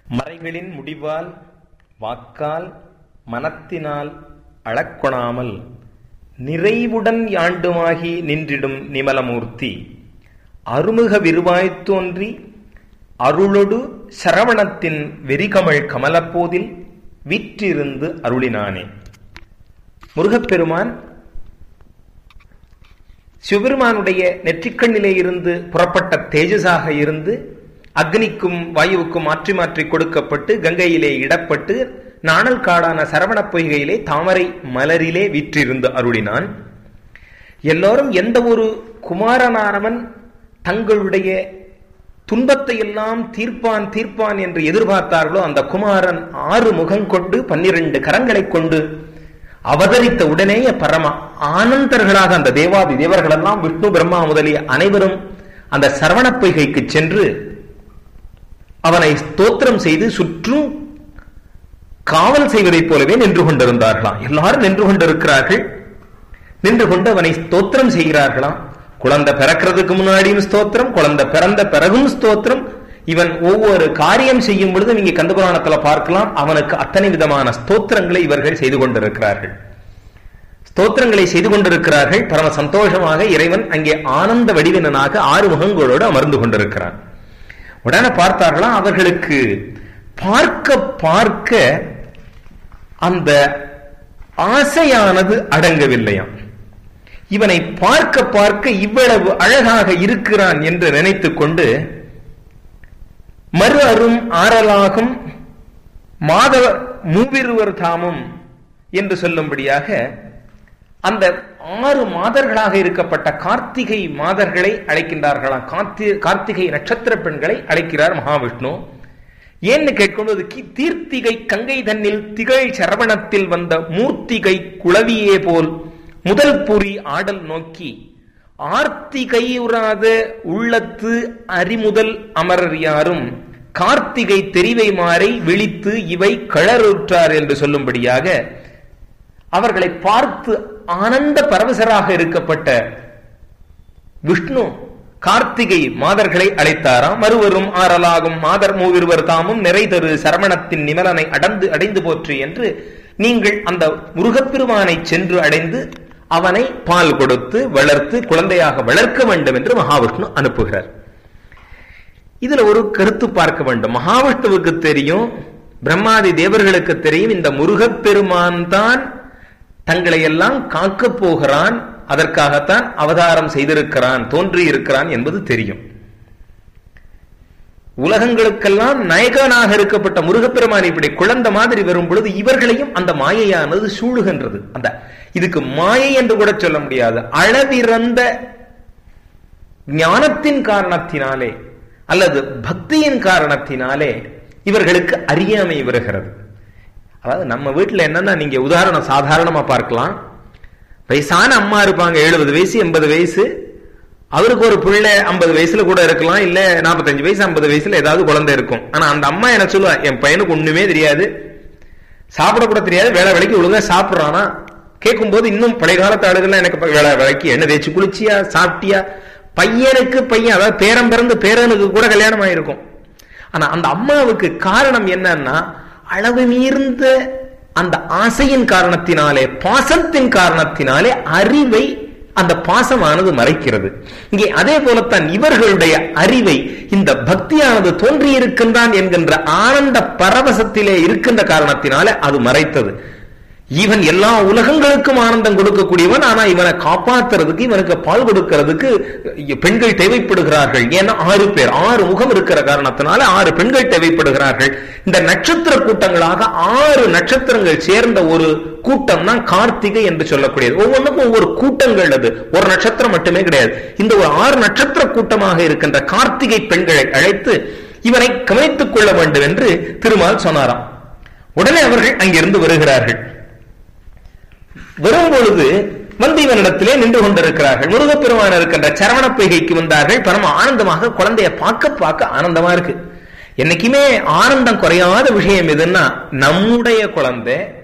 மறைகளின் முடிவால் வாக்கால் மனத்தினால் அளக்கொணாமல் நிறைவுடன் யாண்டுமாகி நின்றிடும் நிமலமூர்த்தி அருமுக விருவாய்த் தோன்றி அருளொடு சரவணத்தின் வெறிகமழ் கமலப்போதில் விற்றிருந்து அருளினானே முருகப்பெருமான் சிவபெருமானுடைய நெற்றிக்கண்ணிலே இருந்து புறப்பட்ட தேஜஸாக இருந்து அக்னிக்கும் வாயுவுக்கும் மாற்றி மாற்றி கொடுக்கப்பட்டு கங்கையிலே இடப்பட்டு நாணல் காடான சரவண பொய்கையிலே தாமரை மலரிலே விற்றிருந்து அருளினான் எல்லோரும் எந்த ஒரு குமாரனானவன் தங்களுடைய துன்பத்தை எல்லாம் தீர்ப்பான் தீர்ப்பான் என்று எதிர்பார்த்தார்களோ அந்த குமாரன் ஆறு முகம் கொண்டு பன்னிரண்டு கரங்களை கொண்டு அவதரித்த உடனேயே பரம ஆனந்தர்களாக அந்த தேவாதி தேவர்கள் எல்லாம் விஷ்ணு பிரம்மா முதலிய அனைவரும் அந்த சரவண பொய்கைக்கு சென்று அவனை ஸ்தோத்திரம் செய்து சுற்றும் காவல் செய்வதைப் போலவே நின்று கொண்டிருந்தார்களாம் எல்லாரும் நின்று கொண்டிருக்கிறார்கள் நின்று கொண்டு அவனை ஸ்தோத்திரம் செய்கிறார்களாம் குழந்தை பிறக்கிறதுக்கு முன்னாடியும் ஸ்தோத்திரம் குழந்தை பிறந்த பிறகும் ஸ்தோத்திரம் இவன் ஒவ்வொரு காரியம் செய்யும் பொழுது நீங்க கந்தபுராணத்துல பார்க்கலாம் அவனுக்கு அத்தனை விதமான ஸ்தோத்திரங்களை இவர்கள் செய்து கொண்டிருக்கிறார்கள் ஸ்தோத்திரங்களை செய்து கொண்டிருக்கிறார்கள் பரம சந்தோஷமாக இறைவன் அங்கே ஆனந்த வடிவினனாக ஆறு முகங்களோடு அமர்ந்து கொண்டிருக்கிறான் உடனே பார்த்தார்களாம் அவர்களுக்கு பார்க்க பார்க்க அந்த ஆசையானது அடங்கவில்லையாம் இவனை பார்க்க பார்க்க இவ்வளவு அழகாக இருக்கிறான் என்று நினைத்துக் கொண்டு மறு அரும் ஆறலாகும் மாதவ மூவிருவர் தாமும் என்று சொல்லும்படியாக அந்த ஆறு மாதர்களாக இருக்கப்பட்ட கார்த்திகை மாதர்களை அழைக்கின்றார்களாம் கார்த்தி கார்த்திகை நட்சத்திர பெண்களை அழைக்கிறார் மகாவிஷ்ணு ஏன்னு கேட்கும்போது தீர்த்திகை கங்கை தன்னில் திகழ் சரவணத்தில் வந்த மூர்த்திகை குளவியே போல் முதல் புரி ஆடல் நோக்கி ஆர்த்திகையுறாத உள்ளத்து அறிமுதல் அமரர் யாரும் கார்த்திகை தெரிவை மாறை விழித்து இவை கழறுற்றார் என்று சொல்லும்படியாக அவர்களை பார்த்து ஆனந்த பரவசராக இருக்கப்பட்ட விஷ்ணு கார்த்திகை மாதர்களை அழைத்தாராம் மறுவரும் ஆறலாகும் மாதர் மூவிருவர் தாமும் நிறை தரு சரவணத்தின் நிமலனை அடந்து அடைந்து போற்றி என்று நீங்கள் அந்த முருகப்பெருமானை சென்று அடைந்து அவனை பால் கொடுத்து வளர்த்து குழந்தையாக வளர்க்க வேண்டும் என்று மகாவிஷ்ணு அனுப்புகிறார் இதுல ஒரு கருத்து பார்க்க வேண்டும் மகாவிஷ்ணுவுக்கு தெரியும் பிரம்மாதி தேவர்களுக்கு தெரியும் இந்த முருகப்பெருமான் தான் தங்களை எல்லாம் காக்க போகிறான் அதற்காகத்தான் அவதாரம் செய்திருக்கிறான் தோன்றி இருக்கிறான் என்பது தெரியும் உலகங்களுக்கெல்லாம் நாயகனாக இருக்கப்பட்ட முருகப்பெருமான் இப்படி குழந்த மாதிரி வரும் பொழுது இவர்களையும் அந்த மாயையானது சூழுகின்றது அந்த இதுக்கு மாயை என்று கூட சொல்ல முடியாது அளவிறந்த ஞானத்தின் காரணத்தினாலே அல்லது பக்தியின் காரணத்தினாலே இவர்களுக்கு அறியாமை வருகிறது அதாவது நம்ம வீட்டில் என்னன்னா நீங்க உதாரணம் சாதாரணமா பார்க்கலாம் வயசான அம்மா இருப்பாங்க எழுபது வயசு எண்பது வயசு அவருக்கு ஒரு பிள்ளை ஐம்பது வயசுல கூட இருக்கலாம் இல்ல நாற்பத்தஞ்சு வயசு ஐம்பது வயசுல ஏதாவது குழந்தை இருக்கும் ஆனா அந்த அம்மா என்ன சொல்லுவா என் பையனுக்கு ஒண்ணுமே தெரியாது சாப்பிட கூட தெரியாது வேலை வேலைக்கு ஒழுங்கா சாப்பிடுறானா கேட்கும் போது இன்னும் பழைய காலத்து ஆளுகள்லாம் எனக்கு வேலை வேலைக்கு என்ன தேய்ச்சி குளிச்சியா சாப்பிட்டியா பையனுக்கு பையன் அதாவது பேரம் பிறந்து பேரனுக்கு கூட கல்யாணம் ஆயிருக்கும் ஆனா அந்த அம்மாவுக்கு காரணம் என்னன்னா அளவு மீர்ந்த அந்த ஆசையின் காரணத்தினாலே பாசத்தின் காரணத்தினாலே அறிவை அந்த பாசமானது மறைக்கிறது இங்கே அதே போலத்தான் இவர்களுடைய அறிவை இந்த பக்தியானது தோன்றியிருக்கின்றான் என்கின்ற ஆனந்த பரவசத்திலே இருக்கின்ற காரணத்தினாலே அது மறைத்தது இவன் எல்லா உலகங்களுக்கும் ஆனந்தம் கொடுக்கக்கூடியவன் ஆனா இவனை காப்பாத்துறதுக்கு இவனுக்கு பால் கொடுக்கிறதுக்கு பெண்கள் தேவைப்படுகிறார்கள் ஏன்னா ஆறு பேர் ஆறு முகம் இருக்கிற காரணத்தினால ஆறு பெண்கள் தேவைப்படுகிறார்கள் இந்த நட்சத்திர கூட்டங்களாக ஆறு நட்சத்திரங்கள் சேர்ந்த ஒரு கூட்டம் தான் கார்த்திகை என்று சொல்லக்கூடியது ஒவ்வொன்றுக்கும் ஒவ்வொரு கூட்டங்கள் அது ஒரு நட்சத்திரம் மட்டுமே கிடையாது இந்த ஒரு ஆறு நட்சத்திர கூட்டமாக இருக்கின்ற கார்த்திகை பெண்களை அழைத்து இவனை கவனித்துக் கொள்ள வேண்டும் என்று திருமால் சொன்னாராம் உடனே அவர்கள் அங்கிருந்து வருகிறார்கள் வரும் பொழுது வந்து இவனிடத்திலே நின்று கொண்டிருக்கிறார்கள் முருகப்பெருமான இருக்கின்ற சரவண பொய்கைக்கு வந்தார்கள் பரம ஆனந்தமாக குழந்தைய பார்க்க பார்க்க ஆனந்தமா இருக்கு என்னைக்குமே ஆனந்தம் குறையாத விஷயம் எதுன்னா நம்முடைய குழந்தை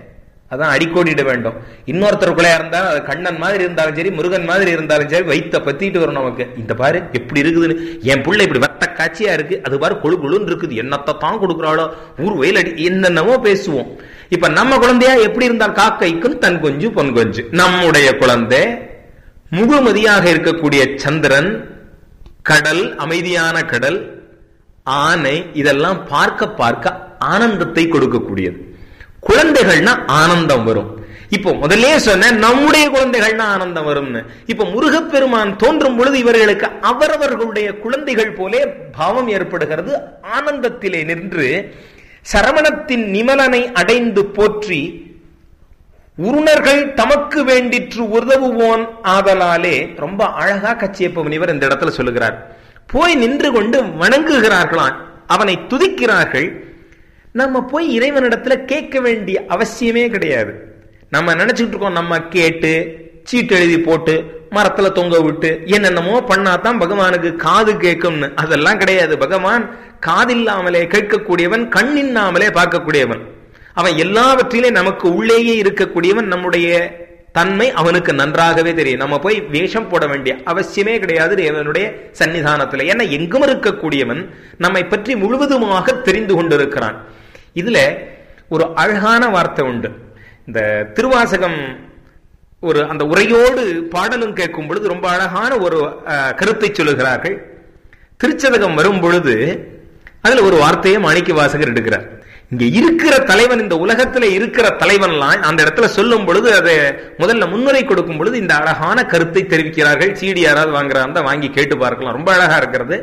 அதான் அடிக்கோடிட வேண்டும் இன்னொருத்தருக்குள்ளே இருந்தாலும் அது கண்ணன் மாதிரி இருந்தாலும் சரி முருகன் மாதிரி இருந்தாலும் சரி வைத்த பத்திட்டு வரும் நமக்கு இந்த பாரு எப்படி இருக்குதுன்னு என் புள்ள இப்படி வத்த காட்சியா இருக்கு அது பாரு கொழு கொழுன்னு இருக்குது என்னத்தை தான் கொடுக்குறாளோ ஊர் வெயில் அடி என்னென்னமோ பேசுவோம் இப்ப நம்ம குழந்தையா எப்படி இருந்தால் காக்கைக்கும் தன் கொஞ்சு பொன் கொஞ்சு நம்முடைய குழந்தை முழுமதியாக இருக்கக்கூடிய சந்திரன் கடல் அமைதியான கடல் ஆனை இதெல்லாம் பார்க்க பார்க்க ஆனந்தத்தை கொடுக்கக்கூடியது குழந்தைகள்னா ஆனந்தம் வரும் இப்போ முதல்ல சொன்ன நம்முடைய குழந்தைகள்னா ஆனந்தம் வரும்னு இப்ப முருகப்பெருமான் தோன்றும் பொழுது இவர்களுக்கு அவரவர்களுடைய குழந்தைகள் போலே பாவம் ஏற்படுகிறது ஆனந்தத்திலே நின்று சரவணத்தின் நிமலனை அடைந்து போற்றி உருணர்கள் தமக்கு வேண்டிற்று உதவுவோன் ஆதலாலே ரொம்ப அழகா கச்சியப்ப முனிவர் இந்த இடத்துல சொல்லுகிறார் போய் நின்று கொண்டு வணங்குகிறார்களாம் அவனை துதிக்கிறார்கள் நம்ம போய் இறைவனிடத்துல கேட்க வேண்டிய அவசியமே கிடையாது நம்ம நினைச்சுட்டு இருக்கோம் நம்ம கேட்டு சீட்டு எழுதி போட்டு மரத்துல தொங்க விட்டு என்னென்னமோ பண்ணாதான் பகவானுக்கு காது கேட்கும்னு அதெல்லாம் கிடையாது பகவான் காதில்லாமலே கேட்கக்கூடியவன் கண்ணின்னாமலே பார்க்கக்கூடியவன் அவன் எல்லாவற்றிலே நமக்கு உள்ளேயே இருக்கக்கூடியவன் நம்முடைய தன்மை அவனுக்கு நன்றாகவே தெரியும் நம்ம போய் வேஷம் போட வேண்டிய அவசியமே கிடையாது தேவனுடைய சன்னிதானத்தில் ஏன்னா எங்கும் இருக்கக்கூடியவன் நம்மை பற்றி முழுவதுமாக தெரிந்து கொண்டிருக்கிறான் இதுல ஒரு அழகான வார்த்தை உண்டு இந்த திருவாசகம் ஒரு அந்த உரையோடு பாடலும் கேட்கும் பொழுது ரொம்ப அழகான ஒரு கருத்தை சொல்லுகிறார்கள் திருச்சதகம் வரும் பொழுது அதுல ஒரு வார்த்தையை மாணிக்க வாசகர் எடுக்கிறார் இங்க இருக்கிற தலைவன் இந்த உலகத்துல இருக்கிற தலைவன்லாம் அந்த இடத்துல சொல்லும் பொழுது அதை முதல்ல முன்னுரை கொடுக்கும் பொழுது இந்த அழகான கருத்தை தெரிவிக்கிறார்கள் சீடி யாராவது வாங்குறாங்க வாங்கி கேட்டு பார்க்கலாம் ரொம்ப அழகா இருக்கிறது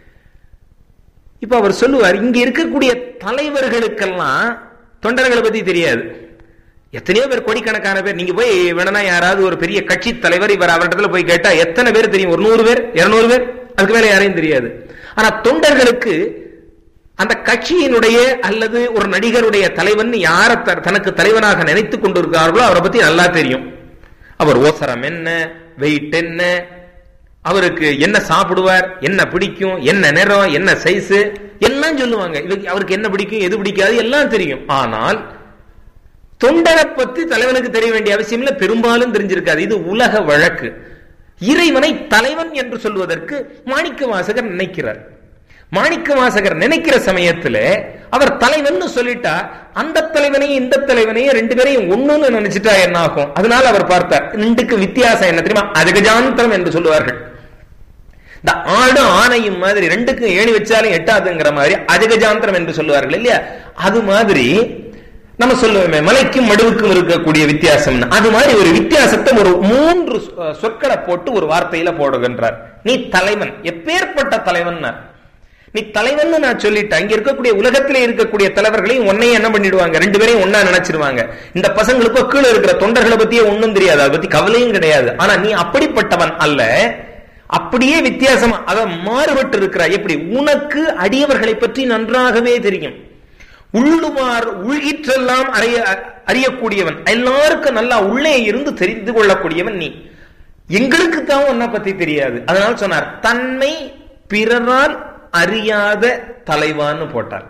இப்ப அவர் சொல்லுவார் இங்க இருக்கக்கூடிய தலைவர்களுக்கெல்லாம் தொண்டர்களை பத்தி தெரியாது எத்தனையோ பேர் கோடிக்கணக்கான பேர் நீங்க போய் வேணா யாராவது ஒரு பெரிய கட்சி தலைவர் இவர் அவரிடத்துல போய் கேட்டா எத்தனை பேர் தெரியும் ஒரு நூறு பேர் இருநூறு பேர் அதுக்கு மேல யாரையும் தெரியாது ஆனா தொண்டர்களுக்கு அந்த கட்சியினுடைய அல்லது ஒரு நடிகருடைய தலைவன் யார தனக்கு தலைவனாக நினைத்துக் கொண்டிருக்கிறார்களோ அவரை பத்தி நல்லா தெரியும் அவர் ஓசரம் என்ன வெயிட் என்ன அவருக்கு என்ன சாப்பிடுவார் என்ன பிடிக்கும் என்ன நிறம் என்ன சைஸ் எல்லாம் சொல்லுவாங்க அவருக்கு என்ன பிடிக்கும் எது பிடிக்காது எல்லாம் தெரியும் ஆனால் தொண்டரை பத்தி தலைவனுக்கு தெரிய வேண்டிய அவசியம் இல்ல பெரும்பாலும் தெரிஞ்சிருக்காது இது உலக வழக்கு இறைவனை தலைவன் என்று சொல்வதற்கு மாணிக்க வாசகர் நினைக்கிறார் மாணிக்க வாசகர் நினைக்கிற சமயத்துல அவர் தலைவன் சொல்லிட்டா அந்த தலைவனையும் இந்த தலைவனையும் ரெண்டு பேரையும் ஒண்ணுன்னு நினைச்சிட்டா என்ன ஆகும் அதனால அவர் பார்த்தார் ரெண்டுக்கு வித்தியாசம் என்ன தெரியுமா அதுகஜாந்திரம் என்று சொல்லுவார்கள் இந்த ஆடும் ஆணையும் மாதிரி ரெண்டுக்கும் ஏணி வச்சாலும் எட்டாதுங்கிற மாதிரி அதிகஜாந்திரம் என்று சொல்லுவார்கள் இல்லையா அது மாதிரி நம்ம சொல்லுவோமே மலைக்கும் மடுவுக்கும் இருக்கக்கூடிய வித்தியாசம் அது மாதிரி ஒரு வித்தியாசத்தை ஒரு மூன்று சொற்களை போட்டு ஒரு வார்த்தையில போடுகின்றார் நீ தலைவன் எப்பேற்பட்ட தலைவன் நீ தலைவன் நான் சொல்லிட்டேன் இங்க இருக்கக்கூடிய உலகத்திலே இருக்கக்கூடிய தலைவர்களையும் உன்னையும் என்ன பண்ணிடுவாங்க ரெண்டு பேரையும் ஒன்னா நினைச்சிருவாங்க இந்த பசங்களுக்கோ கீழே இருக்கிற தொண்டர்களை பத்தியே ஒண்ணும் தெரியாது அதை பத்தி கவலையும் கிடையாது ஆனா நீ அப்படிப்பட்டவன் அல்ல அப்படியே வித்தியாசமா அத மாறுபட்டு இருக்கிறாய் எப்படி உனக்கு அடியவர்களை பற்றி நன்றாகவே தெரியும் உள்ளுமார் உள்கிற்றெல்லாம் அறிய அறியக்கூடியவன் எல்லாருக்கும் நல்லா உள்ளே இருந்து தெரிந்து கொள்ளக்கூடியவன் நீ எங்களுக்கு தான் உன்னை பத்தி தெரியாது அதனால சொன்னார் தன்மை பிறரால் அறியாத தலைவான்னு போட்டார்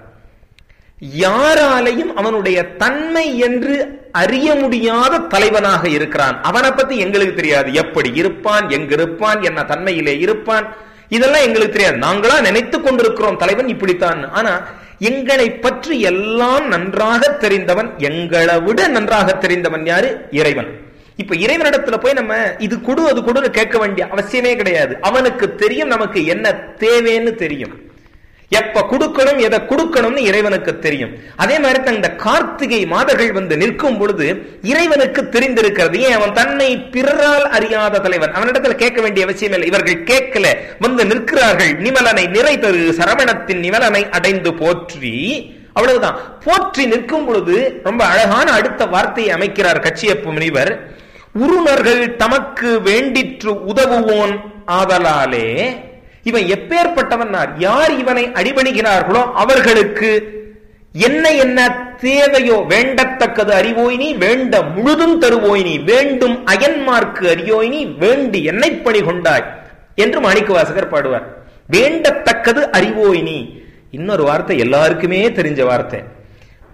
யாராலையும் அவனுடைய தன்மை என்று அறிய முடியாத தலைவனாக இருக்கிறான் அவனை பத்தி எங்களுக்கு தெரியாது எப்படி இருப்பான் எங்கிருப்பான் என்ன தன்மையிலே இருப்பான் இதெல்லாம் எங்களுக்கு தெரியாது நாங்களா நினைத்து கொண்டிருக்கிறோம் தலைவன் இப்படித்தான் ஆனா எங்களை பற்றி எல்லாம் நன்றாக தெரிந்தவன் எங்களை விட நன்றாக தெரிந்தவன் யாரு இறைவன் இப்ப இறைவனிடத்துல போய் நம்ம இது கொடு அது கொடுன்னு கேட்க வேண்டிய அவசியமே கிடையாது அவனுக்கு தெரியும் நமக்கு என்ன தேவைன்னு தெரியும் எப்ப கொடுக்கணும் எதை கொடுக்கணும்னு இறைவனுக்கு தெரியும் அதே மாதிரி தான் இந்த கார்த்திகை மாதர்கள் வந்து நிற்கும் பொழுது இறைவனுக்கு தெரிந்திருக்கிறது ஏன் அவன் தன்னை பிறரால் அறியாத தலைவன் அவனிடத்துல கேட்க வேண்டிய அவசியம் இல்லை இவர்கள் கேட்கல வந்து நிற்கிறார்கள் நிமலனை நிறை தரு சரவணத்தின் நிமலனை அடைந்து போற்றி அவ்வளவுதான் போற்றி நிற்கும் பொழுது ரொம்ப அழகான அடுத்த வார்த்தையை அமைக்கிறார் கச்சியப்பு முனிவர் உருணர்கள் தமக்கு வேண்டிற்று உதவுவோன் ஆதலாலே இவன் எப்பேற்பட்டவன் யார் இவனை அடிபணிகிறார்களோ அவர்களுக்கு என்ன என்ன தேவையோ வேண்டத்தக்கது அறிவோய் நீ வேண்ட முழுதும் தருவோய் நீ வேண்டும் அயன்மார்க்கு அறியோய் நீ வேண்டி என்னை பணி கொண்டாய் என்று மாணிக்க வாசகர் பாடுவார் வேண்டத்தக்கது அறிவோய் நீ இன்னொரு வார்த்தை எல்லாருக்குமே தெரிஞ்ச வார்த்தை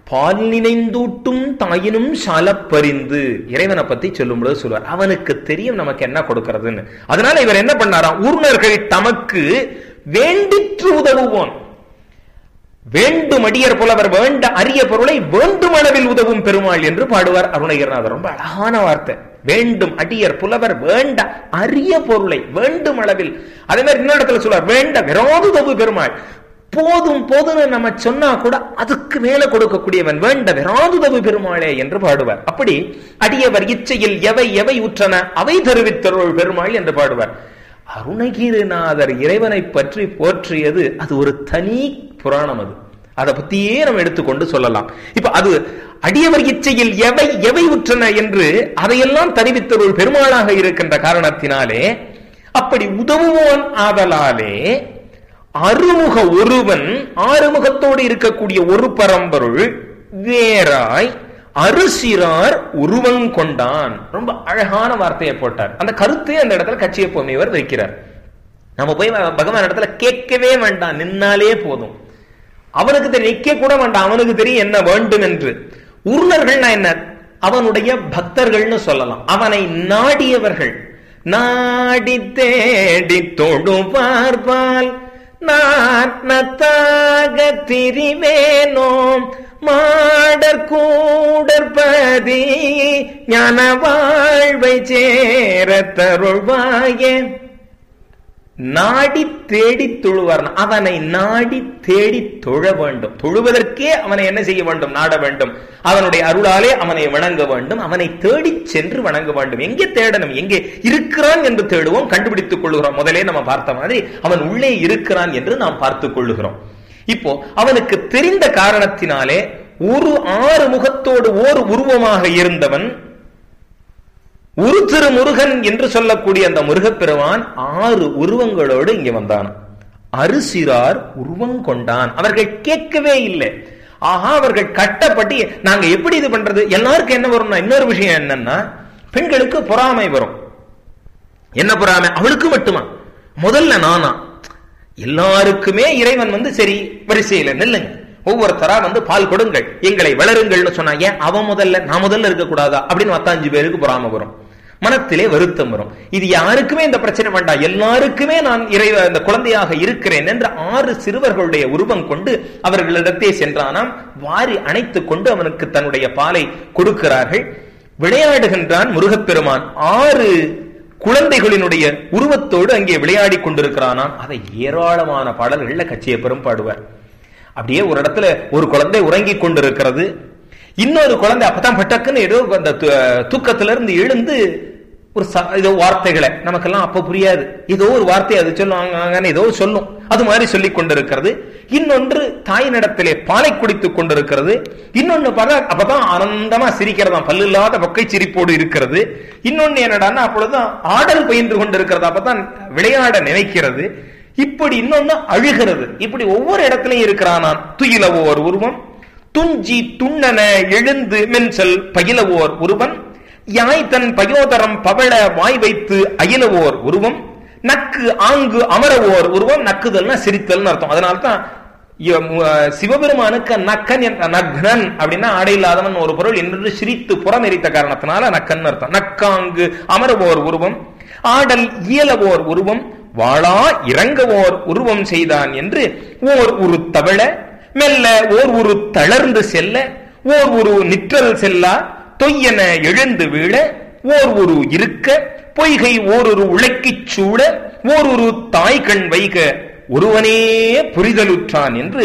பால் நினைந்தூட்டும் தாயினும் சாலப்பறிந்து இறைவனை பத்தி சொல்லும் பொழுது சொல்லுவார் அவனுக்கு தெரியும் நமக்கு என்ன கொடுக்கிறதுன்னு அதனால இவர் என்ன பண்ணாராம் ஊர்ணர்கள் தமக்கு வேண்டிற்று உதவுவோன் வேண்டும் அடியர் புலவர் வேண்ட அரிய பொருளை வேண்டும் அளவில் உதவும் பெருமாள் என்று பாடுவார் அருணகிரிநாதர் ரொம்ப அழகான வார்த்தை வேண்டும் அடியர் புலவர் வேண்ட அரிய பொருளை வேண்டும் அளவில் அதே மாதிரி இன்னொரு இடத்துல சொல்லுவார் வேண்ட விரோதுதவு பெருமாள் போதும் போதும்னு நம்ம சொன்னா கூட அதுக்கு மேல கொடுக்கக்கூடியவன் வேண்ட விராதுதவு பெருமாளே என்று பாடுவார் அப்படி அடியவர் இச்சையில் எவை எவை உற்றன அவை தருவித்தருள் பெருமாள் என்று பாடுவார் அருணகிரிநாதர் இறைவனை பற்றி போற்றியது அது ஒரு தனி புராணம் அது அதை பத்தியே நம்ம எடுத்துக்கொண்டு சொல்லலாம் இப்ப அது அடியவர் இச்சையில் எவை எவை உற்றன என்று அதையெல்லாம் தனிவித்தருள் பெருமாளாக இருக்கின்ற காரணத்தினாலே அப்படி உதவுவோன் ஆதலாலே அருமுக ஒருவன் ஆறுமுகத்தோடு இருக்கக்கூடிய ஒரு பரம்பொருள் வேறாய் அருசிரார் உருவங்கொண்டான் ரொம்ப அழகான வார்த்தையை போட்டார் அந்த கருத்தை அந்த இடத்துல கட்சிய பொம்மையவர் வைக்கிறார் நம்ம போய் பகவான் இடத்துல கேட்கவே வேண்டாம் நின்னாலே போதும் அவனுக்கு தெரியும் நிக்க கூட வேண்டாம் அவனுக்கு தெரியும் என்ன வேண்டும் என்று உருணர்கள்னா என்ன அவனுடைய பக்தர்கள்னு சொல்லலாம் அவனை நாடியவர்கள் நாடி தேடி தொடு பார்ப்பால் நாத்தாக திரிவேனோம் மாடர் கூடற்பதி ஞான வாழ்வை சேர தருள்வாயே நாடி தேடி தொழுவார் அவனை நாடி தேடி தொழ வேண்டும் தொழுவதற்கே அவனை என்ன செய்ய வேண்டும் நாட வேண்டும் அவனுடைய அருளாலே அவனை வணங்க வேண்டும் அவனை தேடி சென்று வணங்க வேண்டும் எங்கே தேடணும் எங்கே இருக்கிறான் என்று தேடுவோம் கண்டுபிடித்துக் கொள்ளுகிறோம் முதலே நம்ம பார்த்த மாதிரி அவன் உள்ளே இருக்கிறான் என்று நாம் பார்த்துக் கொள்ளுகிறோம் இப்போ அவனுக்கு தெரிந்த காரணத்தினாலே ஒரு ஆறு முகத்தோடு ஓர் உருவமாக இருந்தவன் ஒரு திரு முருகன் என்று சொல்லக்கூடிய அந்த முருகப்பெருமான் ஆறு உருவங்களோடு இங்க வந்தான் அரிசிரார் உருவம் கொண்டான் அவர்கள் கேட்கவே இல்லை ஆஹா அவர்கள் கட்டப்பட்டு நாங்க எப்படி இது பண்றது எல்லாருக்கும் என்ன வரும்னா இன்னொரு விஷயம் என்னன்னா பெண்களுக்கு பொறாமை வரும் என்ன பொறாமை அவளுக்கு மட்டுமா முதல்ல நானா எல்லாருக்குமே இறைவன் வந்து சரி வரிசையில நில்லுங்க ஒவ்வொருத்தரா வந்து பால் கொடுங்கள் எங்களை வளருங்கள்னு சொன்னா ஏன் அவன் முதல்ல நான் முதல்ல இருக்க கூடாதா அப்படின்னு மத்தாஞ்சு பேருக்கு பொறாம வரும் மனத்திலே வருத்தம் வரும் இது யாருக்குமே இந்த பிரச்சனை வேண்டாம் எல்லாருக்குமே நான் இறைவ இந்த குழந்தையாக இருக்கிறேன் என்ற ஆறு சிறுவர்களுடைய உருவம் கொண்டு அவர்களிடத்தே சென்றானாம் வாரி அணைத்துக் கொண்டு அவனுக்கு தன்னுடைய பாலை கொடுக்கிறார்கள் விளையாடுகின்றான் முருகப்பெருமான் ஆறு குழந்தைகளினுடைய உருவத்தோடு அங்கே விளையாடி கொண்டிருக்கிறானாம் அதை ஏராளமான பாடல்கள்ல கச்சியப்பெரும் பாடுவார் அப்படியே ஒரு இடத்துல ஒரு குழந்தை உறங்கி கொண்டிருக்கிறது இன்னொரு குழந்தை அப்பதான் பட்டக்குன்னு ஏதோ அந்த தூக்கத்துல இருந்து எழுந்து ஒரு ஏதோ வார்த்தைகளை நமக்கெல்லாம் அப்ப புரியாது ஏதோ ஒரு வார்த்தை அது சொல்லுவாங்க ஏதோ சொல்லும் அது மாதிரி சொல்லிக் கொண்டிருக்கிறது இன்னொன்று தாயினிடத்திலே பாலை குடித்துக் கொண்டிருக்கிறது இன்னொன்னு பார்த்தா அப்பதான் ஆனந்தமா சிரிக்கிறதா பல்லில்லாத பக்கை சிரிப்போடு இருக்கிறது இன்னொன்னு என்னடான்னா அப்பொழுதுதான் ஆடல் பயின்று கொண்டிருக்கிறது அப்பதான் விளையாட நினைக்கிறது இப்படி இன்னொன்னு அழுகிறது இப்படி ஒவ்வொரு இடத்துலயும் இருக்கிறானான் துயிலவோர் உருவம் துஞ்சி துண்ணன எழுந்து மென்சல் பயிலவோர் உருவன் யாய் தன் பயோதரம் பவள வாய் வைத்து அயிலவோர் உருவம் நக்கு ஆங்கு அமரவோர் உருவம் நக்குதல்னா சிரித்தல்னு அர்த்தம் அதனால்தான் சிவபெருமானுக்கு நக்கன் நக்னன் அப்படின்னா ஆடை இல்லாதவன் ஒரு பொருள் என்று சிரித்து புறமெரித்த காரணத்தினால நக்கன் அர்த்தம் நக்காங்கு அமரவோர் உருவம் ஆடல் இயலவோர் உருவம் வாழா இறங்கவோர் உருவம் செய்தான் என்று ஓர் உரு தவள மெல்ல ஓர் உரு தளர்ந்து செல்ல ஓர் உரு நிற்றல் செல்லா தொய்யென எழுந்து வீழ ஓர் உரு இருக்க பொய்கை ஓரொரு உழைக்கிச் சூழ ஓர் ஒரு தாய் கண் வைக ஒருவனே புரிதலுற்றான் என்று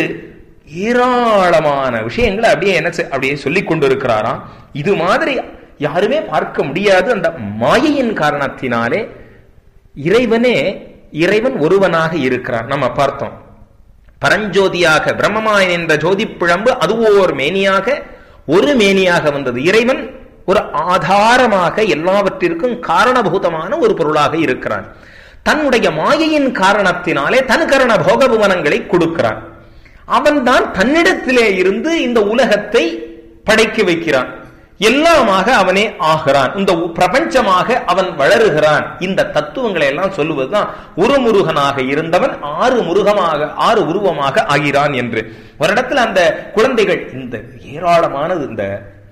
ஏராளமான விஷயங்களை அப்படியே என்ன அப்படியே சொல்லிக் கொண்டிருக்கிறாராம் இது மாதிரி யாருமே பார்க்க முடியாது அந்த மாயையின் காரணத்தினாலே இறைவனே இறைவன் ஒருவனாக இருக்கிறான் நம்ம பார்த்தோம் பரஞ்சோதியாக பிரம்மமாய் நின்ற ஜோதி பிழம்பு அது ஓர் மேனியாக ஒரு மேனியாக வந்தது இறைவன் ஒரு ஆதாரமாக எல்லாவற்றிற்கும் காரணபூதமான ஒரு பொருளாக இருக்கிறான் தன்னுடைய மாயையின் காரணத்தினாலே தன் கரண போகபுவனங்களை கொடுக்கிறான் அவன்தான் தன்னிடத்திலே இருந்து இந்த உலகத்தை படைக்க வைக்கிறான் எல்லாமாக அவனே ஆகிறான் இந்த பிரபஞ்சமாக அவன் வளருகிறான் இந்த தத்துவங்களை எல்லாம் சொல்லுவதுதான் ஒரு முருகனாக இருந்தவன் ஆறு முருகமாக ஆறு உருவமாக ஆகிறான் என்று ஒரு இடத்துல அந்த குழந்தைகள் இந்த ஏராளமானது இந்த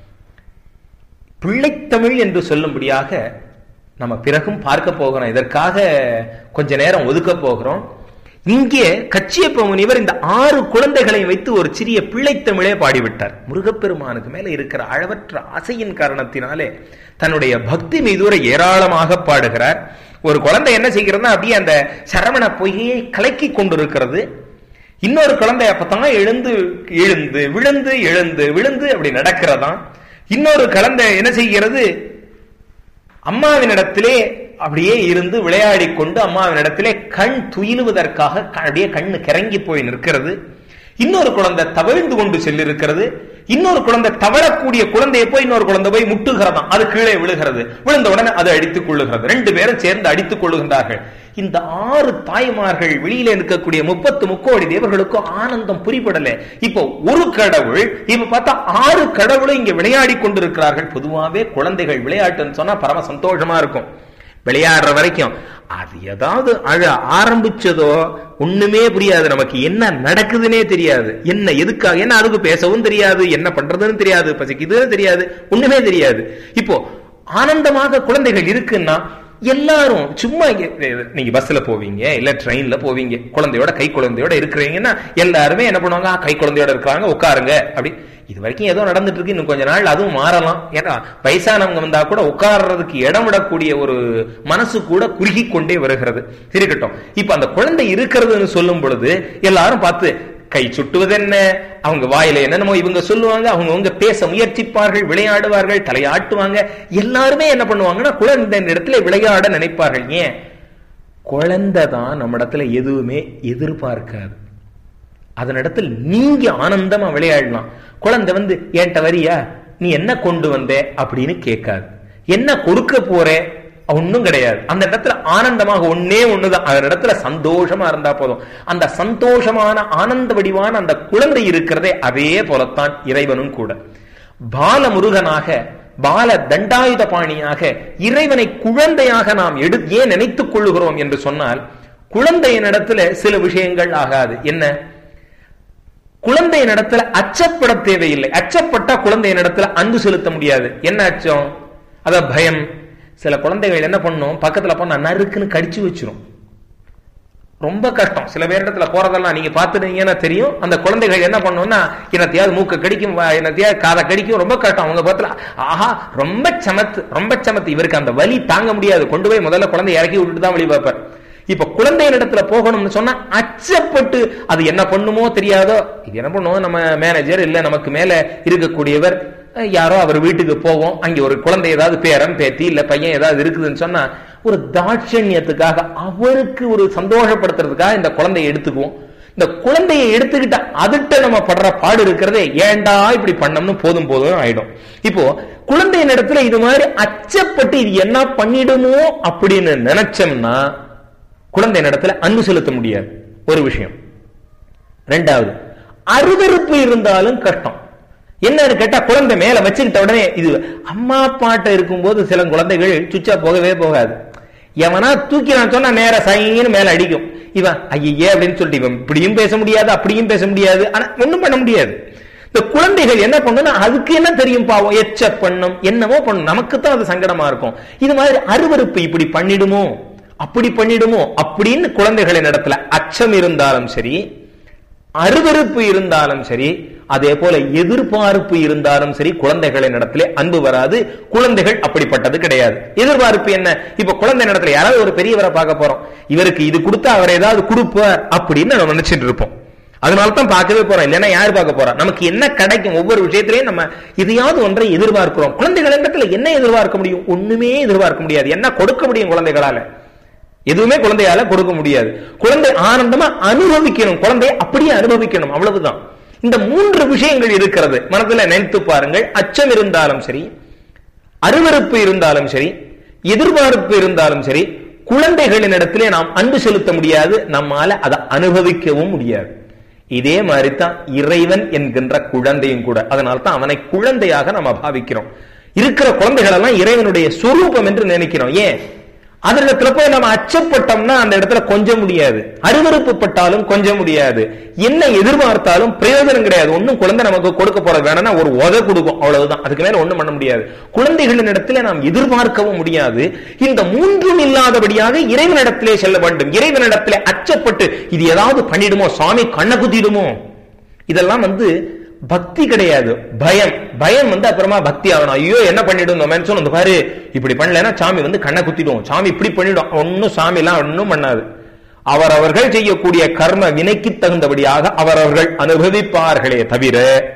பிள்ளைத்தமிழ் என்று சொல்லும்படியாக நம்ம பிறகும் பார்க்க போகிறோம் இதற்காக கொஞ்ச நேரம் ஒதுக்க போகிறோம் இங்கே கச்சியப்ப முனிவர் இந்த ஆறு குழந்தைகளை வைத்து ஒரு சிறிய பிள்ளைத்தமிழே பாடிவிட்டார் முருகப்பெருமானுக்கு மேல இருக்கிற அளவற்ற ஆசையின் காரணத்தினாலே தன்னுடைய பக்தி மீதூர ஏராளமாக பாடுகிறார் ஒரு குழந்தை என்ன செய்கிறதுனா அப்படியே அந்த சரவண பொய்யை கலக்கி கொண்டிருக்கிறது இன்னொரு குழந்தை அப்பதான் எழுந்து எழுந்து விழுந்து எழுந்து விழுந்து அப்படி நடக்கிறதாம் இன்னொரு குழந்தை என்ன செய்கிறது அம்மாவினிடத்திலே அப்படியே இருந்து விளையாடி கொண்டு அம்மாவினிடத்திலே கண் துயிலுவதற்காக அப்படியே கண்ணு கிறங்கி போய் நிற்கிறது இன்னொரு குழந்தை தவழ்ந்து கொண்டு செல்லிருக்கிறது இன்னொரு குழந்தை தவழக்கூடிய குழந்தையை போய் இன்னொரு குழந்தை போய் முட்டுகிறதாம் அது கீழே விழுகிறது விழுந்த உடனே அது அடித்துக் கொள்ளுகிறது ரெண்டு பேரும் சேர்ந்து அடித்துக் கொள்ளுகின்றார்கள் இந்த ஆறு தாய்மார்கள் வெளியில இருக்கக்கூடிய முப்பத்து முக்கோடி தேவர்களுக்கும் ஆனந்தம் புரிபடல இப்போ ஒரு கடவுள் இப்ப பார்த்தா ஆறு கடவுளும் இங்க விளையாடி கொண்டிருக்கிறார்கள் பொதுவாவே குழந்தைகள் விளையாட்டுன்னு சொன்னா பரம சந்தோஷமா இருக்கும் விளையாடுற வரைக்கும் அது ஏதாவது அழ ஆரம்பிச்சதோ ஒண்ணுமே புரியாது நமக்கு என்ன நடக்குதுன்னே தெரியாது என்ன எதுக்காக என்ன அதுக்கு பேசவும் தெரியாது என்ன பண்றதுன்னு தெரியாது பசிக்குதுன்னு தெரியாது ஒண்ணுமே தெரியாது இப்போ ஆனந்தமாக குழந்தைகள் இருக்குன்னா எல்லாரும் சும்மா நீங்க பஸ்ல போவீங்க இல்ல ட்ரெயின்ல போவீங்க குழந்தையோட கை குழந்தையோட இருக்கிறீங்கன்னா எல்லாருமே என்ன பண்ணுவாங்க கை குழந்தையோட இருக்கிறாங்க உட்காருங்க அப்படி இது வரைக்கும் ஏதோ நடந்துட்டு இருக்கு இன்னும் கொஞ்ச நாள் அதுவும் மாறலாம் ஏன்னா வயசானவங்க வந்தா கூட உட்கார்றதுக்கு இடம் விடக்கூடிய ஒரு மனசு கூட குறுகி கொண்டே வருகிறது இருக்கட்டும் இப்ப அந்த குழந்தை இருக்கிறதுன்னு சொல்லும் பொழுது எல்லாரும் பார்த்து கை சுட்டுவது என்ன அவங்க வாயில என்னென்னமோ இவங்க சொல்லுவாங்க அவங்க அவங்க பேச முயற்சிப்பார்கள் விளையாடுவார்கள் தலையாட்டுவாங்க எல்லாருமே என்ன பண்ணுவாங்கன்னா குழந்தை இடத்துல விளையாட நினைப்பார்கள் ஏன் குழந்தை தான் நம்ம இடத்துல எதுவுமே எதிர்பார்க்காது அதனிடத்தில் நீங்க ஆனந்தமா விளையாடலாம் குழந்தை வந்து என்கிட்ட வரியா நீ என்ன கொண்டு வந்த அப்படின்னு கேட்காது என்ன கொடுக்க போற ஒன்னும் கிடையாது அந்த இடத்துல ஆனந்தமாக ஒன்னே ஒண்ணுதான் அந்த இடத்துல சந்தோஷமா இருந்தா போதும் அந்த சந்தோஷமான ஆனந்த வடிவான அந்த குழந்தை இருக்கிறதே அதே போலத்தான் இறைவனும் கூட பால முருகனாக பால தண்டாயுத பாணியாக இறைவனை குழந்தையாக நாம் எடு ஏன் நினைத்துக் கொள்ளுகிறோம் என்று சொன்னால் குழந்தையின் இடத்துல சில விஷயங்கள் ஆகாது என்ன குழந்தையின் இடத்துல அச்சப்பட தேவையில்லை அச்சப்பட்டா குழந்தையின் இடத்துல அன்பு செலுத்த முடியாது என்ன அச்சம் அத பயம் சில குழந்தைகள் என்ன பண்ணும் பக்கத்துல போனா நறுக்குன்னு கடிச்சு வச்சிரும் ரொம்ப கஷ்டம் சில பேர் இடத்துல போறதெல்லாம் நீங்க பாத்துட்டீங்கன்னா தெரியும் அந்த குழந்தைகள் என்ன பண்ணும்னா என்னத்தையாவது மூக்க கடிக்கும் என்னத்தையாவது காதை கடிக்கும் ரொம்ப கஷ்டம் அவங்க பக்கத்துல ஆஹா ரொம்ப சமத்து ரொம்ப சமத்து இவருக்கு அந்த வலி தாங்க முடியாது கொண்டு போய் முதல்ல குழந்தை இறக்கி விட்டுட்டு தான் வழி பார்ப்பார் இப்ப குழந்தையின் இடத்துல போகணும்னு சொன்னா அச்சப்பட்டு அது என்ன பண்ணுமோ தெரியாதோ இது என்ன பண்ணுவோம் நம்ம மேனேஜர் இல்ல நமக்கு மேல இருக்கக்கூடியவர் யாரோ அவர் வீட்டுக்கு போவோம் அங்க ஒரு குழந்தை ஏதாவது பேரன் பேத்தி இல்ல பையன் ஏதாவது இருக்குதுன்னு சொன்னா ஒரு தாட்சண்யத்துக்காக அவருக்கு ஒரு சந்தோஷப்படுத்துறதுக்காக இந்த குழந்தையை எடுத்துக்குவோம் இந்த குழந்தையை எடுத்துக்கிட்ட அதுட்ட நம்ம படுற பாடு இருக்கிறதே ஏண்டா இப்படி பண்ணோம்னு போதும் போதும் ஆயிடும் இப்போ குழந்தையின் இடத்துல இது மாதிரி அச்சப்பட்டு இது என்ன பண்ணிடுமோ அப்படின்னு நினைச்சோம்னா குழந்தையின் இடத்துல அன்பு செலுத்த முடியாது ஒரு விஷயம் ரெண்டாவது அருவருப்பு இருந்தாலும் கஷ்டம் என்னன்னு கேட்டா குழந்தை மேல வச்சுக்கிட்ட உடனே இது அம்மா அப்பாட்ட இருக்கும்போது சில குழந்தைகள் சுச்சா போகவே போகாது எவனா தூக்கினான் சொன்னா நேர சைன்னு மேல அடிக்கும் இவன் ஐயே அப்படின்னு சொல்லிட்டு இவன் இப்படியும் பேச முடியாது அப்படியும் பேச முடியாது ஆனா ஒண்ணும் பண்ண முடியாது இந்த குழந்தைகள் என்ன பண்ணுன்னா அதுக்கு என்ன தெரியும் பாவம் எச்ச பண்ணும் என்னமோ பண்ணும் நமக்கு தான் அது சங்கடமா இருக்கும் இது மாதிரி அருவருப்பு இப்படி பண்ணிடுமோ அப்படி பண்ணிடுமோ அப்படின்னு குழந்தைகளின் இடத்துல அச்சம் இருந்தாலும் சரி அருவருப்பு இருந்தாலும் சரி அதே போல எதிர்பார்ப்பு இருந்தாலும் சரி குழந்தைகளின் இடத்துல அன்பு வராது குழந்தைகள் அப்படிப்பட்டது கிடையாது எதிர்பார்ப்பு என்ன இப்ப குழந்தை இடத்துல யாராவது ஒரு பெரியவரை பார்க்க போறோம் இவருக்கு இது கொடுத்தா அவர் ஏதாவது கொடுப்பார் அப்படின்னு நம்ம நினைச்சிட்டு இருப்போம் அதனால தான் பார்க்கவே போறோம் இல்லைன்னா யார் பார்க்க போறோம் நமக்கு என்ன கிடைக்கும் ஒவ்வொரு விஷயத்திலையும் நம்ம இதையாவது ஒன்றை எதிர்பார்க்கிறோம் குழந்தைகள் இடத்துல என்ன எதிர்பார்க்க முடியும் ஒண்ணுமே எதிர்பார்க்க முடியாது என்ன கொடுக்க முடியும் குழந்தைகளால எதுவுமே குழந்தையால கொடுக்க முடியாது குழந்தை ஆனந்தமா அனுபவிக்கணும் குழந்தையை அப்படியே அனுபவிக்கணும் அவ்வளவுதான் இந்த மூன்று விஷயங்கள் இருக்கிறது மனதில் நினைத்து பாருங்கள் அச்சம் இருந்தாலும் சரி அருவருப்பு இருந்தாலும் சரி எதிர்பார்ப்பு இருந்தாலும் சரி குழந்தைகளின் இடத்திலே நாம் அன்பு செலுத்த முடியாது நம்மால அதை அனுபவிக்கவும் முடியாது இதே மாதிரி தான் இறைவன் என்கின்ற குழந்தையும் கூட அதனால தான் அவனை குழந்தையாக நம்ம பாவிக்கிறோம் இருக்கிற குழந்தைகள் எல்லாம் இறைவனுடைய சுரூபம் என்று நினைக்கிறோம் ஏன் அந்த இடத்துல போய் நம்ம அச்சப்பட்டோம்னா அந்த இடத்துல கொஞ்ச முடியாது அருவருப்பு பட்டாலும் கொஞ்ச முடியாது என்ன எதிர்பார்த்தாலும் பிரயோஜனம் கிடையாது ஒன்னும் குழந்தை நமக்கு கொடுக்க போறது வேணும்னா ஒரு உதை கொடுக்கும் அவ்வளவுதான் அதுக்கு மேல ஒண்ணும் பண்ண முடியாது குழந்தைகளின் இடத்துல நாம் எதிர்பார்க்கவும் முடியாது இந்த மூன்றும் இல்லாதபடியாக இறைவனிடத்திலே செல்ல வேண்டும் இறைவனிடத்திலே அச்சப்பட்டு இது ஏதாவது பண்ணிடுமோ சாமி கண்ணை குத்திடுமோ இதெல்லாம் வந்து பக்தி கிடையாது பயம் பயம் வந்து அப்புறமா பக்தி ஆகணும் ஐயோ என்ன பண்ணிடும் இந்த மனுஷன் வந்து பாரு இப்படி பண்ணலன்னா சாமி வந்து கண்ணை குத்திடும் சாமி இப்படி பண்ணிடும் ஒன்னும் சாமி எல்லாம் ஒன்னும் பண்ணாது அவரவர்கள் செய்யக்கூடிய கர்ம வினைக்கு தகுந்தபடியாக அவரவர்கள் அனுபவிப்பார்களே தவிர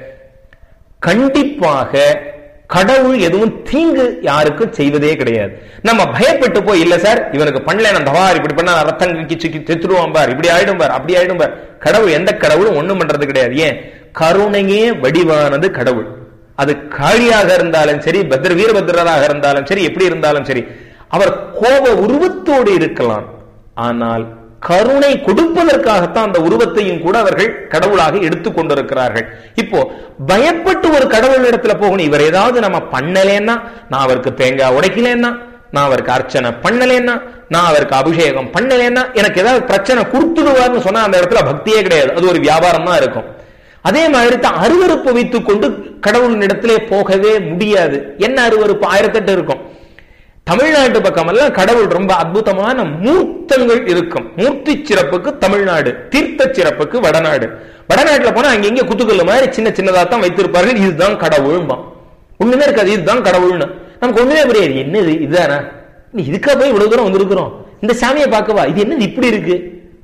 கண்டிப்பாக கடவுள் எதுவும் தீங்கு யாருக்கும் செய்வதே கிடையாது நம்ம பயப்பட்டு போய் இல்ல சார் இவனுக்கு பண்ணல நான் தவார் இப்படி பண்ணா ரத்தம் கிச்சு தெத்துருவான் பார் இப்படி ஆயிடும் பார் அப்படி ஆயிடும் பார் கடவுள் எந்த கடவுளும் ஒண்ணும் பண்றது கிடையாது ஏன் கருணையே வடிவானது கடவுள் அது காளியாக இருந்தாலும் சரி பத்ர வீரபத்ரராக இருந்தாலும் சரி எப்படி இருந்தாலும் சரி அவர் கோப உருவத்தோடு இருக்கலாம் ஆனால் கருணை கொடுப்பதற்காகத்தான் அந்த உருவத்தையும் கூட அவர்கள் கடவுளாக எடுத்துக் கொண்டிருக்கிறார்கள் இப்போ பயப்பட்டு ஒரு கடவுள் இடத்துல போகணும் இவர் ஏதாவது நம்ம பண்ணலேன்னா நான் அவருக்கு தேங்காய் உடைக்கலன்னா நான் அவருக்கு அர்ச்சனை பண்ணலேன்னா நான் அவருக்கு அபிஷேகம் பண்ணலேன்னா எனக்கு ஏதாவது பிரச்சனை கொடுத்துடுவார்னு சொன்னா அந்த இடத்துல பக்தியே கிடையாது அது ஒரு வியாபாரம் தான் இருக்கும் அதே மாதிரி தான் அருவறுப்பு வைத்துக் கொண்டு கடவுளின் இடத்திலே போகவே முடியாது என்ன அருவறுப்பு ஆயிரத்தெட்டு இருக்கும் தமிழ்நாட்டு பக்கம் எல்லாம் கடவுள் ரொம்ப அற்புதமான மூர்த்தங்கள் இருக்கும் மூர்த்தி சிறப்புக்கு தமிழ்நாடு தீர்த்த சிறப்புக்கு வடநாடு வடநாட்டுல போனா அங்க இங்க குத்துக்கல்லு மாதிரி சின்ன சின்னதா தான் வைத்திருப்பார்கள் இதுதான் கடவுள்பான் ஒண்ணுமே இருக்காது இதுதான் கடவுள்னு நமக்கு ஒண்ணுமே புரியாது என்னது இதுதானா இதுக்கா போய் இவ்வளவு தூரம் வந்திருக்கிறோம் இந்த சாமியை பார்க்கவா இது என்னது இப்படி இருக்கு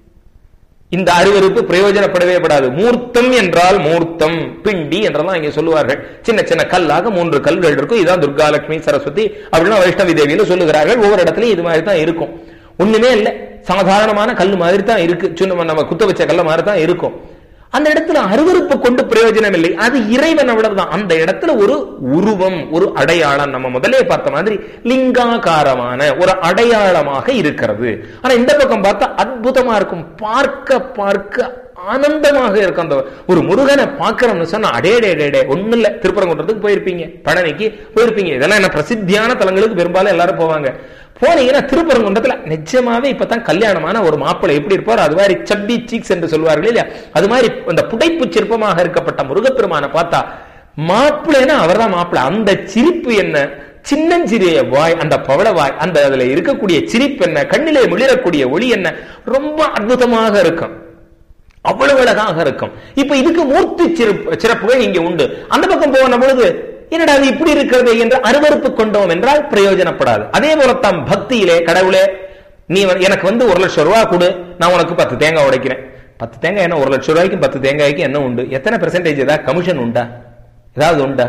இந்த அறிவறுப்பு பிரயோஜனப்படவே படாது மூர்த்தம் என்றால் மூர்த்தம் பிண்டி என்றெல்லாம் இங்க சொல்லுவார்கள் சின்ன சின்ன கல்லாக மூன்று கல்கள் இருக்கும் இதான் துர்கா லட்சுமி சரஸ்வதி அப்படின்னா வைஷ்ணவி தேவியில சொல்லுகிறார்கள் ஒவ்வொரு இடத்துலயும் இது மாதிரி தான் இருக்கும் ஒண்ணுமே இல்ல சாதாரணமான கல் மாதிரி தான் இருக்கு சும்மா நம்ம குத்த வச்ச கல்ல மாதிரி தான் இருக்கும் அந்த இடத்துல அருவறுப்பு கொண்டு பிரயோஜனம் இல்லை அது இறைவன் அவ்வளவுதான் அந்த இடத்துல ஒரு உருவம் ஒரு அடையாளம் நம்ம முதலே பார்த்த மாதிரி லிங்காகாரமான ஒரு அடையாளமாக இருக்கிறது ஆனா இந்த பக்கம் பார்த்தா அற்புதமா இருக்கும் பார்க்க பார்க்க ஆனந்தமாக இருக்கும் அந்த ஒரு முருகனை பார்க்கிறோம்னு சொன்னா அடே டே டே ஒண்ணு இல்ல திருப்பரங்குன்றத்துக்கு போயிருப்பீங்க பழனிக்கு போயிருப்பீங்க இதெல்லாம் என்ன பிரசித்தியான தலங்களுக்கு பெரும்பாலும் எல்லாரும் போவாங்க போனீங்கன்னா திருப்பரங்குன்றத்துல நிஜமாவே இப்பதான் கல்யாணமான ஒரு மாப்பிள்ளை எப்படி இருப்பார் அது மாதிரி சப்பி சீக்ஸ் என்று சொல்வார்கள் இல்லையா அது மாதிரி அந்த புடைப்பு சிற்பமாக இருக்கப்பட்ட முருகப்பெருமான பார்த்தா மாப்பிள்ளைன்னா அவர் தான் மாப்பிள்ளை அந்த சிரிப்பு என்ன சின்னஞ்சிறிய வாய் அந்த பவள வாய் அந்த அதுல இருக்கக்கூடிய சிரிப்பு என்ன கண்ணிலே மிளிரக்கூடிய ஒளி என்ன ரொம்ப அற்புதமாக இருக்கும் அவ்வளவு அழகாக இருக்கும் இப்ப இதுக்கு மூர்த்தி சிறப்பு சிறப்புகள் இங்க உண்டு அந்த பக்கம் போன பொழுது என்னடா அது இப்படி இருக்கிறது என்று அருவறுப்பு கொண்டோம் என்றால் பிரயோஜனப்படாது அதே போலத்தான் பக்தியிலே கடவுளே நீ எனக்கு வந்து ஒரு லட்சம் ரூபாய் கொடு நான் உனக்கு பத்து தேங்காய் உடைக்கிறேன் பத்து தேங்காய் என்ன ஒரு லட்சம் ரூபாய்க்கும் பத்து தேங்காய்க்கு என்ன உண்டு எத்தனை பெர்சன்டேஜ் ஏதாவது கமிஷன் உண்டா ஏதாவது உண்டா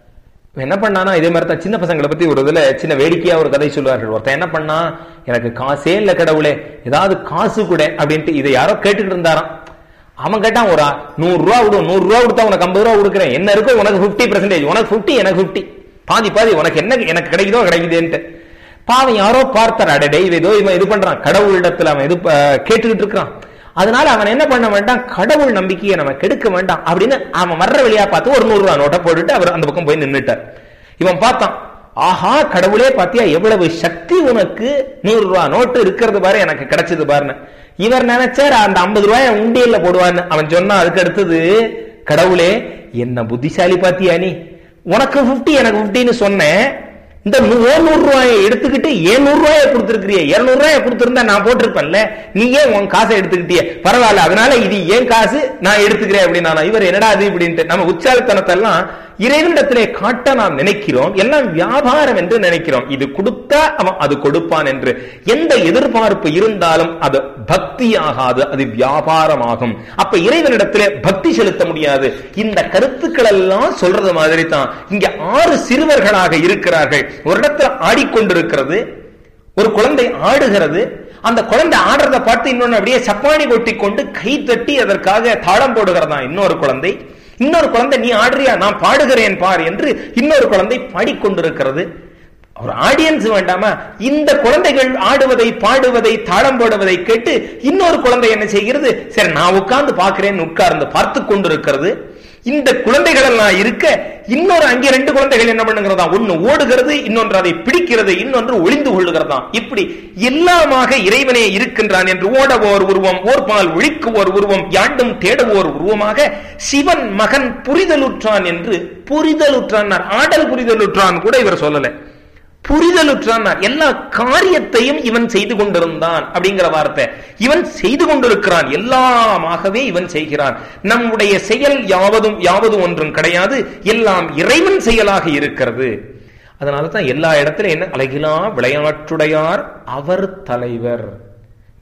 என்ன பண்ணானா இதே மாதிரி தான் சின்ன பசங்களை பத்தி ஒரு இதுல சின்ன வேடிக்கையா ஒரு கதை சொல்லுவார்கள் ஒருத்தன் என்ன பண்ணா எனக்கு காசே இல்ல கடவுளே ஏதாவது காசு கூட அப்படின்ட்டு இதை யாரோ கேட்டுக்கிட்டு இருந்தாராம் அவன் கேட்டான் ஒரு நூறு ரூபா விடும் நூறு ரூபா கொடுத்தா உனக்கு ஐம்பது ரூபா கொடுக்குறேன் என்ன இருக்கோ உனக்கு பிப்டி பெர்சன்டேஜ் உனக்கு பிப்டி எனக்கு பிப்டி பாதி பாதி உனக்கு என்ன எனக்கு கிடைக்குதோ கிடைக்குதுன்ட்டு பாவம் யாரோ பார்த்தார் அடடே இதோ இவன் இது பண்றான் கடவுளிடத்துல அவன் இது கேட்டுக்கிட்டு இருக்கிறான் அதனால அவன் என்ன பண்ண வேண்டாம் கடவுள் நம்பிக்கையை நம்ம கெடுக்க வேண்டாம் அப்படின்னு அவன் வர்ற வழியா பார்த்து ஒரு நூறு ரூபா நோட்டை போட்டுட்டு அவர் அந்த பக்கம் போய் நின்றுட்டார் இவன் பார்த்தான் ஆஹா கடவுளே பாத்தியா எவ்வளவு சக்தி உனக்கு நூறு ரூபா நோட்டு இருக்கிறது பாரு எனக்கு கிடைச்சது பாருன்னு இவர் நினைச்சார் அந்த ஐம்பது ரூபாய உண்டியல்ல போடுவான்னு அவன் சொன்னா அதுக்கு அடுத்தது கடவுளே என்ன புத்திசாலி பாத்தியா நீ உனக்கு பிப்டி எனக்கு பிப்டின்னு சொன்னேன் இந்த நூறு ரூபாயை எடுத்துக்கிட்டு ஏழுநூறு ரூபாயை கொடுத்துருக்கிறிய இருநூறு ரூபாயை கொடுத்திருந்தா நான் போட்டிருப்பேன்ல நீ ஏன் உன் காசை எடுத்துக்கிட்டிய பரவாயில்ல அதனால இது ஏன் காசு நான் எடுத்துக்கிறேன் அப்படின்னா இவர் என்னடா அது இப்படின்ட்டு நம்ம உச்சாலத்தனத்தை எல்லாம் இறைவனிடத்திலே காட்ட நாம் நினைக்கிறோம் எல்லாம் வியாபாரம் என்று நினைக்கிறோம் இது கொடுத்தா அவன் அது கொடுப்பான் என்று எந்த எதிர்பார்ப்பு இருந்தாலும் அது பக்தி ஆகாது அது வியாபாரமாகும் அப்ப இறைவனிடத்திலே பக்தி செலுத்த முடியாது இந்த கருத்துக்கள் எல்லாம் சொல்றது மாதிரி தான் இங்க ஆறு சிறுவர்களாக இருக்கிறார்கள் ஒரு இடத்துல ஆடிக்கொண்டிருக்கிறது ஒரு குழந்தை ஆடுகிறது அந்த குழந்தை ஆடுறத பார்த்து இன்னொன்னு அப்படியே சப்பானி கொட்டி கொண்டு கை தட்டி அதற்காக தாளம் போடுகிறதா இன்னொரு குழந்தை இன்னொரு குழந்தை நீ ஆடுறியா நான் பாடுகிறேன் பார் என்று இன்னொரு குழந்தை பாடிக்கொண்டிருக்கிறது ஒரு ஆடியன்ஸ் வேண்டாமா இந்த குழந்தைகள் ஆடுவதை பாடுவதை தாளம் போடுவதை கேட்டு இன்னொரு குழந்தை என்ன செய்கிறது சரி நான் உட்கார்ந்து பார்க்கிறேன் உட்கார்ந்து பார்த்து கொண்டிருக்கிறது இந்த குழந்தைகள் எல்லாம் இருக்க இன்னொரு அங்கே ரெண்டு குழந்தைகள் என்ன பண்ணுகிறதா ஒன்னு ஓடுகிறது இன்னொன்று அதை பிடிக்கிறது இன்னொன்று ஒளிந்து கொள்ளுகிறதா இப்படி எல்லாமாக இறைவனே இருக்கின்றான் என்று ஓடவோர் உருவம் ஓர்பால் ஒழிக்குவோர் உருவம் யாண்டும் தேடுவோர் உருவமாக சிவன் மகன் புரிதலுற்றான் என்று புரிதலுற்றான் ஆடல் புரிதலுற்றான் கூட இவர் சொல்லல புரிதலுற்றான் எல்லா காரியத்தையும் இவன் செய்து கொண்டிருந்தான் அப்படிங்கிற வார்த்தை இவன் செய்து கொண்டிருக்கிறான் எல்லாமாகவே இவன் செய்கிறான் நம்முடைய செயல் யாவதும் யாவதும் ஒன்றும் கிடையாது எல்லாம் இறைவன் செயலாக இருக்கிறது அதனால தான் எல்லா இடத்துல என்ன அழகிலா விளையாட்டுடையார் அவர் தலைவர்